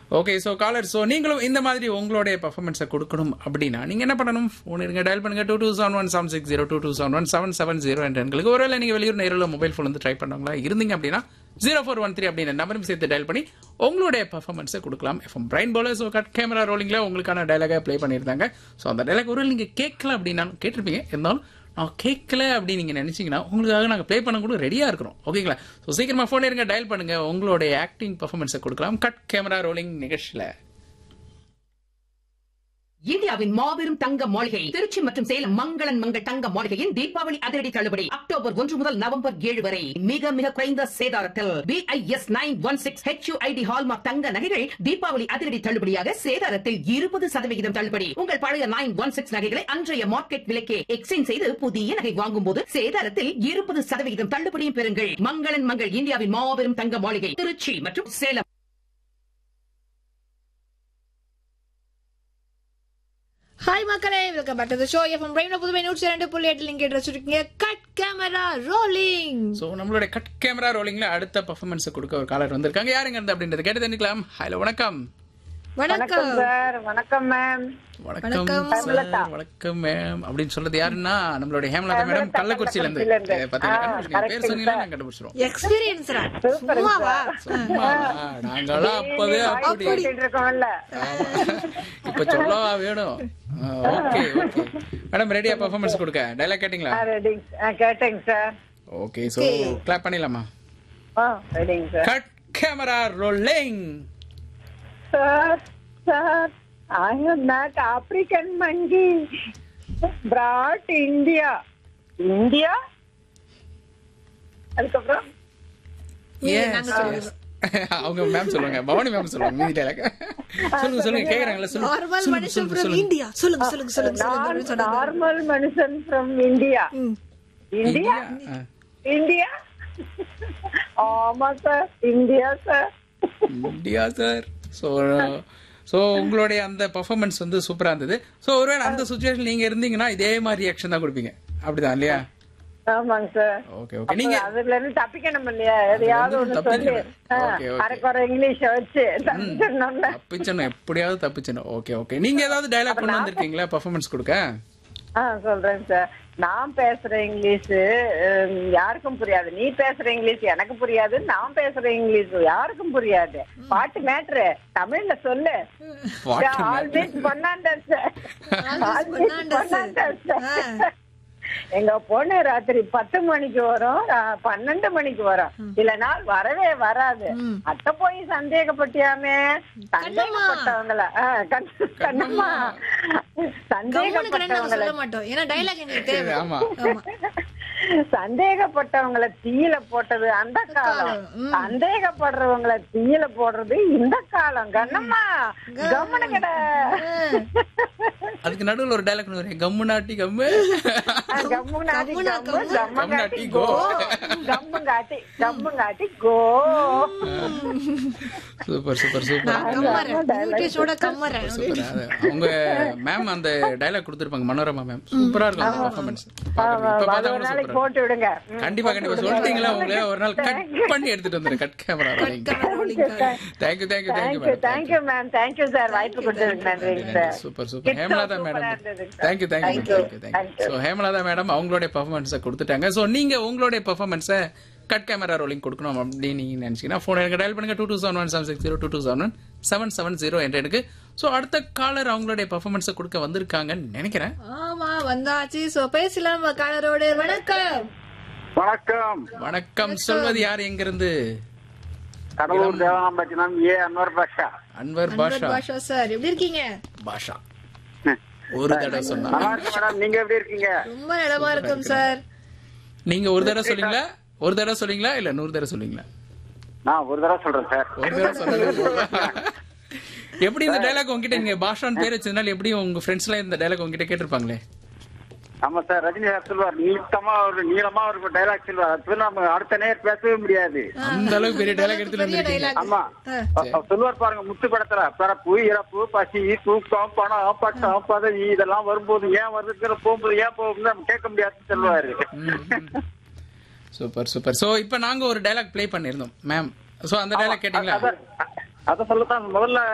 Okay so collar so நீங்களும் இந்த மாதிரி உங்களுடைய பர்ஃபார்மன்ஸை கொடுக்கணும் அப்படின்னா நீங்க என்ன பண்ணணும் ஃபோன் இருங்க டயல் பண்ணுங்க two two seven one seven six zero two two seven one seven seven zero என்ற எண்களுக்கு ஒருவேளை நீங்க வெளியூர் நேரில் மொபைல் ஃபோன் வந்து ட்ரை பண்ணவங்களா இருந்தீங்க அப்படின்னா ஜீரோ ஃபோர் ஒன் த்ரீ அப்படின்ற நம்பரும் சேர்த்து டயல் பண்ணி உங்களுடைய பர்ஃபார்மன்ஸை கொடுக்கலாம் எஃப்எம் பிரைன் போல ஸோ கட் கேமரா ரோலிங்ல உங்களுக்கான டைலாக ப்ளே பண்ணியிருந்தாங்க ஸோ அந்த டைலாக் ஒரு நீங்க கேட்கல அப்படின்னாலும் கேட்டிருப்பீங்க இருந்தாலும் நான் கேட்கல அப்படின்னு நீங்க நினைச்சீங்கன்னா உங்களுக்காக நாங்க ப்ளே பண்ண கூட ரெடியா இருக்கிறோம் ஓகேங்களா ஸோ சீக்கிரமா ஃபோன் இருங்க டயல் பண்ணுங்க உங்களுடைய ஆக்டிங் பர்ஃபார்மன்ஸை கொடுக்கலாம் கட் கேமரா ரோலிங் நிகழ்ச்சியில இந்தியாவின் மாபெரும் தங்க மாளிகை திருச்சி மற்றும் சேலம் மங்களன் மங்கள் தங்க மாளிகையின் தீபாவளி அதிரடி தள்ளுபடி அக்டோபர் ஒன்று முதல் நவம்பர் ஏழு வரை மிக மிக குறைந்த சேதாரத்தில் BIS nine one six HUID hallmark தங்க நகைகள் தீபாவளி அதிரடி தள்ளுபடியாக சேதாரத்தில் இருபது சதவிகிதம் தள்ளுபடி உங்கள் பழைய நைன் ஒன் சிக்ஸ் நகைகளை அன்றைய மார்க்கெட் விலைக்கே எக்ஸ்சேஞ்ச் செய்து புதிய நகை வாங்கும் போது சேதாரத்தில் இருபது சதவிகிதம் தள்ளுபடியும் பெறுங்கள் மங்களன் மங்கள் இந்தியாவின் மாபெரும் தங்க மாளிகை திருச்சி மற்றும் சேலம் ஹாய் மக்களே welcome back to the show FM Brain புதுமை நூற்றி ரெண்டு புள்ளி எட்டு லிங்க் வச்சிருக்கீங்க கட் கேமரா ரோலிங் ஸோ நம்மளுடைய கட் கேமரா ரோலிங்ல அடுத்த பர்ஃபார்மன்ஸை கொடுக்க ஒரு காலர் வந்திருக்காங்க யாருங்க இருந்து அப்படின்றது கேட்டு தெரிஞ்சுக்கலாம் ஹலோ வணக்கம் வணக்கம் சார் வணக்கம் மேம் வணக்கம் வணக்கம். சார் வணக்கம் மேம் அப்படின்னு சொல்றது யாருன்னா நம்மளுடைய ஹேமலதா மேடம் கள்ளக்குறிச்சியில இருந்து கள்ளக்குறிச்சியில இருந்து. அஹ் பாத்தீங்கன்னா ஆ, கண்டுபிடிச்சிருக்கீங்க. பேர் correct சொன்னீங்கன்னா sir. நாங்க கண்டுபிடிச்சிருவோம் எக்ஸ்பீரியன்ஸ்ரா சும்மாவா சும்மா நாங்களாம் அப்பவே அப்படி பேசிட்டு இருக்கோம்ல இப்ப சொல்லவா வேணும் ஓகே ஓகே மேடம் ரெடியா பர்ஃபார்மன்ஸ் கொடுக்க டைலாக் கேட்டிங்களா ரெடிங்க கேட்டேங்க சார் ஓகே சோ கிளாப் பண்ணிடலாமா ஆ ரெடிங்க sir cut camera rolling sir sir I am not African monkey brought India India அதுக்கப்புறம் அவங்க மேம் சொல்லுவாங்க பவானி மேம் சொல்லுவாங்க மீதி டைலாக் சொல்லுங்க சொல்லுங்க கேக்குறாங்களா சொல்லுங்க நார்மல் சொல்லுங்க, மனுஷன் சொல்லுங்க from சொல்லுங்க இந்தியா சொல்லுங்க சொல்லுங்க சொல்லுங்க சொல்லுங்க அப்படின்னு சொன்னாங்க. நார்மல் மனுஷன் ஃப்ரம் இந்தியா இந்தியா ஆ. இந்தியா ஆமா sir India sir India sir so so உங்களுடைய அந்த பர்ஃபார்மன்ஸ் வந்து சூப்பரா இருந்தது ஸோ ஒருவேளை அந்த சுச்சுவேஷன் நீங்க இருந்தீங்கன்னா இதே மாதிரி ரியாக்ஷன் தான் கொடுப்பீங்க அப்படிதான் இல்லையா ஆமாங்க சார் ஓகே ஓகே நீங்க அதுல இருந்து தப்பிக்கணும் இல்லையா எதையாவது ஒண்ணு சொல்லி தப்பிக்கணும். Okay, okay. அரைக்குறை இங்கிலீஷ வச்சு தப்பிச்சிடணும்ல தப்பிச்சணும் எப்படியாவது தப்பிச்சணும் ஓகே ஓகே நீங்க ஏதாவது டைலாக் கொண்டு வந்திருக்கீங்களா பர்ஃபார்மன்ஸ் கொடுக்க ஆ சொல்றேன் சார் நான் பேசுற இங்கிலீஷ் ஹம், யாருக்கும் புரியாது நீ பேசுற இங்கிலீஷ் எனக்கு புரியாது நான் பேசுற இங்கிலீஷ் யாருக்கும் புரியாது பாட்டு மேட்ரு தமிழ்ல சொல்லு பாட்டு ஆல்வேஸ் பொன்னாண்டஸ் Always பொன்னாண்டஸ். ஆ. எங்க பொண்ணு ராத்திரி பத்து மணிக்கு வரும் ரா- பன்னெண்டு மணிக்கு வரும் சில நாள் வரவே வராது அத்த போய் சந்தேகப்பட்டியாமே சந்தேகப்பட்டவங்கள ஆ, கண்- கண்ணம்மா கம்முனுக்கு ரெண்டு நாங்க சந்தேகப்பட்டவங்கள சொல்ல மாட்டோம் ஏன்னா டைலாக் எங்களுக்கு தேவை ஆமா ஆமா சந்தேகப்பட்டவங்கள தீயில போட்டது அந்த காலம் சந்தேகப்படுறவங்கள தீயில போடுறது இந்த காலம் கண்ணம்மா கம்மனு கடை அதுக்கு நடுவுல ஒரு டைலாக் வருது கம்மு நாட்டி கம்மு கம்முங்காட்டி கம்முனா கம்மு கம்மு. கம்மங்காட்டி கோ. கோ கம்முங்காட்டி கம்முங்காட்டி கோ சூப்பர் சூப்பர் சூப்பர் நான் கம்மறேன் இங்கிலீஷோட கம்மறேன் சூப்பர் அது அவங்க மேம் அந்த டைலாக் கொடுத்திருப்பாங்க மனோரமா மேம் சூப்பரா இருக்கும் அந்த பர்ஃபார்மன்ஸ் இப்ப அது ஒரு பார்த்தா நாளைக்கு சூப்பரா போட்டு விடுங்க ம். கண்டிப்பா கண்டிப்பா சொல்லிட்டீங்களா உங்களே ஒரு நாள் கட் பண்ணி எடுத்துட்டு வந்துரு cut camera thank you thank you thank you thank you thank you ma'am thank you sir வாய்ப்பு கொடுத்ததுக்கு நன்றிங்க sir super super Kids Hemalatha super ஆ மேடம் இருந்ததுங்க sir. Thank you thank you Thank you. Thank you thank you Thank you. So Hemalatha madam அவங்களுடைய பர்ஃபார்மன்ஸை கொடுத்துட்டாங்க ஸோ நீங்க உங்களுடைய பர்ஃபார்மன்ஸை கட் கேமரா ரோலிங் கொடுக்கணும் அப்படின்னு நீங்க நினைச்சீங்கன்னா ஃபோன் எனக்கு டயல் பண்ணுங்க two two seven one seven six zero two two seven one seven seven zero என்ற எனக்கு ஸோ அடுத்த காலர் அவங்களுடைய பர்ஃபார்மன்ஸை கொடுக்க வந்திருக்காங்கன்னு நினைக்கிறேன் ஆமா வந்தாச்சு சோ பேசலாம் நம்ம காலரோட வணக்கம் வணக்கம் வணக்கம் சொல்வது யார் எங்கிருந்து கடலூர் தேவாம்பட்டினம் ஏ அன்வர் பாஷா அன்வர் அன்வர் பாஷா பாஷா சார் எப்படி இருக்கீங்க பாஷா ஒரு தடவை சொன்னா நல்லா இருக்கு மேடம் நீங்க எப்படி இருக்கீங்க ரொம்ப நலமா இருக்கும் சார் நீங்க ஒரு தடவை சொல்றீங்களா ஒரு தடவை சொல்றீங்களா இல்ல நூறு தடவை சொல்றீங்களா நான் ஒரு தடவை சொல்றேன் சார் ஒரு தடவை சொன்னது எப்படி இந்த டைலாக் உங்ககிட்ட நீங்க பாஷான் பேர் வச்சதுனால எப்படி உங்க ஃப்ரெண்ட்ஸ் எல்லாம் இந்த டைலாக் உங்ககிட்ட கேட்டிருப்பாங்களே ஆமா சார் ரஜினி சார் சொல்லுவார் நீட்டமா ஒரு நீளமா ஒரு டைலாக் சொல்லுவார் அது நம்ம அடுத்த நேர் பேசவே முடியாது அந்த அளவுக்கு பெரிய டைலாக் எடுத்துட்டு பெரிய வந்திருக்கீங்க டைலாக் ஆமா அவர் சொல்லுவார் பாருங்க முத்து படத்துல பிறப்பு இறப்பு பசி தூக்கம் பணம் பட்டம் பதவி இதெல்லாம் வரும்போது ஏன் வருதுங்கிற போகும்போது ஏன் போகும்போது நம்ம கேட்க முடியாதுன்னு சொல்லுவாரு சூப்பர் சூப்பர் சோ இப்போ நாங்க ஒரு டைலாக் ப்ளே பண்ணிருந்தோம் மேம் சோ அந்த டைலாக் கேட்டிங்களா அத- அத சொல்லத்தான் முதல்ல